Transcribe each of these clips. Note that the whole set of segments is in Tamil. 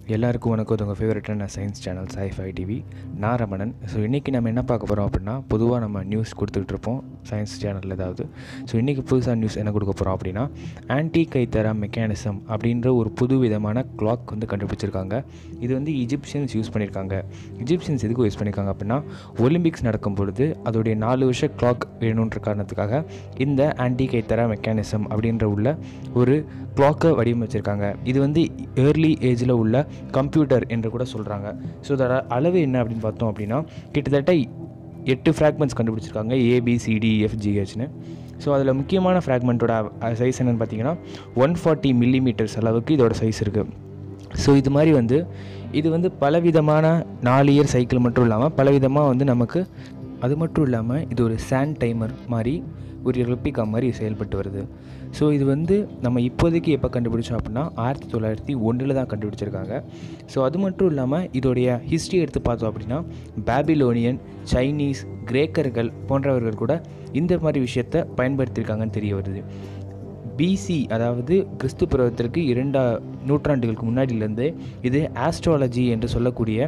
எல்லாருக்கும் வணக்கம் இது உங்கள் ஃபேவரட்டான சயின்ஸ் சேனல் சைஃபை டிவி நான் ரமணன் ஸோ இன்றைக்கி நம்ம என்ன பார்க்க போகிறோம் அப்படின்னா பொதுவாக நம்ம நியூஸ் கொடுத்துட்டு இருப்போம் சயின்ஸ் சேனலில் ஏதாவது ஸோ இன்றைக்கி புதுசாக நியூஸ் என்ன கொடுக்க போகிறோம் அப்படின்னா ஆன்டி கைத்தரா மெக்கானிசம் அப்படின்ற ஒரு புது விதமான கிளாக் வந்து கண்டுபிடிச்சிருக்காங்க இது வந்து இஜிப்சியன்ஸ் யூஸ் பண்ணியிருக்காங்க இஜிப்சியன்ஸ் எதுக்கு யூஸ் பண்ணியிருக்காங்க அப்படின்னா ஒலிம்பிக்ஸ் நடக்கும் பொழுது அதோடைய நாலு வருஷ கிளாக் வேணுன்ற காரணத்துக்காக இந்த ஆன்டி கைத்தரா மெக்கானிசம் அப்படின்ற உள்ள ஒரு கிளாக்கை வடிவமைச்சிருக்காங்க இது வந்து ஏர்லி ஏஜில் உள்ள கம்ப்யூட்டர் என்று கூட சொல்கிறாங்க ஸோ அதோட அளவு என்ன அப்படின்னு பார்த்தோம் அப்படின்னா கிட்டத்தட்ட எட்டு ஃப்ராக்மெண்ட்ஸ் கண்டுபிடிச்சிருக்காங்க ஏபிசிடி எஃப்ஜிஹெச்னு ஸோ அதில் முக்கியமான ஃப்ராக்மெண்ட்டோட சைஸ் என்னென்னு பார்த்தீங்கன்னா ஒன் ஃபார்ட்டி மில்லிமீட்டர்ஸ் அளவுக்கு இதோட சைஸ் இருக்குது ஸோ இது மாதிரி வந்து இது வந்து பலவிதமான நாலு இயர் சைக்கிள் மட்டும் இல்லாமல் பலவிதமாக வந்து நமக்கு அது மட்டும் இல்லாமல் இது ஒரு சேண்ட் டைமர் மாதிரி ஒரு ரெப்ளிகா மாதிரி செயல்பட்டு வருது ஸோ இது வந்து நம்ம இப்போதைக்கு எப்போ கண்டுபிடிச்சோம் அப்படின்னா ஆயிரத்தி தொள்ளாயிரத்தி ஒன்றில் தான் கண்டுபிடிச்சிருக்காங்க ஸோ அது மட்டும் இல்லாமல் இதோடைய ஹிஸ்ட்ரி எடுத்து பார்த்தோம் அப்படின்னா பேபிலோனியன் சைனீஸ் கிரேக்கர்கள் போன்றவர்கள் கூட இந்த மாதிரி விஷயத்தை பயன்படுத்தியிருக்காங்கன்னு தெரிய வருது பிசி அதாவது கிறிஸ்து பருவத்திற்கு இரண்டா நூற்றாண்டுகளுக்கு முன்னாடியிலேருந்து இது ஆஸ்ட்ராலஜி என்று சொல்லக்கூடிய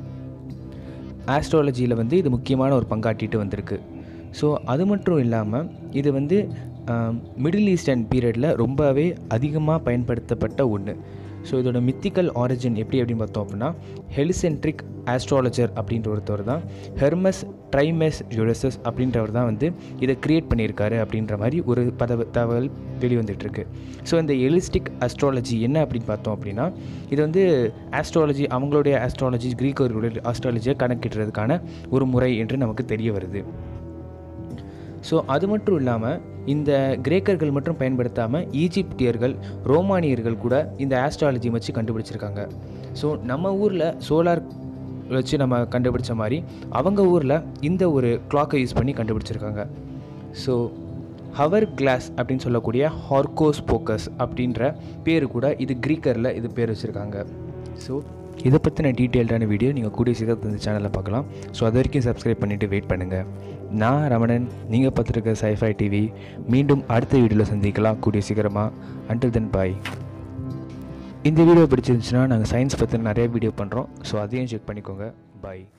ஆஸ்ட்ராலஜியில் வந்து இது முக்கியமான ஒரு பங்காற்றிட்டு வந்திருக்கு ஸோ அது மட்டும் இல்லாமல் இது வந்து மிடில் ஈஸ்டர்ன் பீரியடில் ரொம்பவே அதிகமாக பயன்படுத்தப்பட்ட ஒன்று ஸோ இதோட மித்திக்கல் ஆரிஜின் எப்படி அப்படின்னு பார்த்தோம் அப்படின்னா ஹெலிசென்ட்ரிக் ஆஸ்ட்ராலஜர் அப்படின்ற ஒருத்தவர் தான் ஹெர்மஸ் ட்ரைமெஸ் யுரசஸ் அப்படின்றவர் தான் வந்து இதை க்ரியேட் பண்ணியிருக்காரு அப்படின்ற மாதிரி ஒரு பதவ தகவல் வெளிவந்துட்டுருக்கு ஸோ இந்த எலிஸ்டிக் அஸ்ட்ராலஜி என்ன அப்படின்னு பார்த்தோம் அப்படின்னா இது வந்து ஆஸ்ட்ராலஜி அவங்களுடைய ஆஸ்ட்ராலஜி கிரீக்கர்களுடைய ஆஸ்ட்ராலஜியை கணக்கிடுறதுக்கான ஒரு முறை என்று நமக்கு தெரிய வருது ஸோ அது மட்டும் இல்லாமல் இந்த கிரேக்கர்கள் மட்டும் பயன்படுத்தாமல் ஈஜிப்தியர்கள் ரோமானியர்கள் கூட இந்த ஆஸ்ட்ராலஜி வச்சு கண்டுபிடிச்சிருக்காங்க ஸோ நம்ம ஊரில் சோலார் வச்சு நம்ம கண்டுபிடிச்ச மாதிரி அவங்க ஊரில் இந்த ஒரு கிளாக்கை யூஸ் பண்ணி கண்டுபிடிச்சிருக்காங்க ஸோ ஹவர் கிளாஸ் அப்படின்னு சொல்லக்கூடிய ஹார்கோஸ் போக்கஸ் அப்படின்ற பேர் கூட இது கிரீக்கரில் இது பேர் வச்சுருக்காங்க ஸோ இதை பற்றின டீட்டெயில்டான வீடியோ நீங்கள் கூடிய சீக்கிரத்தில் இந்த சேனலில் பார்க்கலாம் ஸோ அது வரைக்கும் சப்ஸ்கிரைப் பண்ணிவிட்டு வெயிட் பண்ணுங்கள் நான் ரமணன் நீங்கள் பார்த்துருக்க சைஃபை டிவி மீண்டும் அடுத்த வீடியோவில் சந்திக்கலாம் கூடிய சீக்கிரமாக அண்டில் தென் பாய் இந்த வீடியோ பிடிச்சிருந்துச்சுன்னா நாங்கள் சயின்ஸ் பற்றி நிறைய வீடியோ பண்ணுறோம் ஸோ அதையும் செக் பண்ணிக்கோங்க பாய்